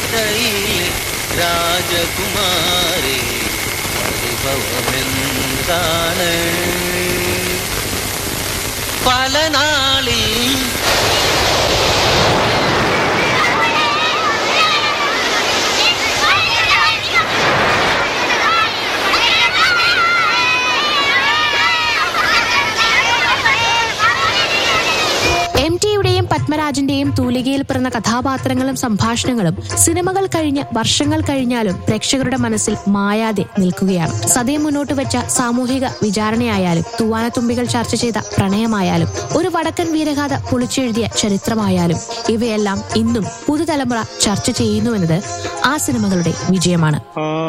രാധയിലെ രാജകുമാരി പരിഭവമെന്താണ് പല നാളിൽ എം ടിയുടെയും പത്മരാജന്റെയും തൂലികയിൽ പിറന്ന കഥാപാത്രങ്ങളും സംഭാഷണങ്ങളും സിനിമകൾ കഴിഞ്ഞ് വർഷങ്ങൾ കഴിഞ്ഞാലും പ്രേക്ഷകരുടെ മനസ്സിൽ മായാതെ നിൽക്കുകയാണ് സതയം മുന്നോട്ട് വെച്ച സാമൂഹിക വിചാരണയായാലും തൂവാനത്തുമ്പികൾ ചർച്ച ചെയ്ത പ്രണയമായാലും ഒരു വടക്കൻ വീരഗാഥ പൊളിച്ചെഴുതിയ ചരിത്രമായാലും ഇവയെല്ലാം ഇന്നും പുതുതലമുറ ചർച്ച ചെയ്യുന്നുവെന്നത് ആ സിനിമകളുടെ വിജയമാണ് ആ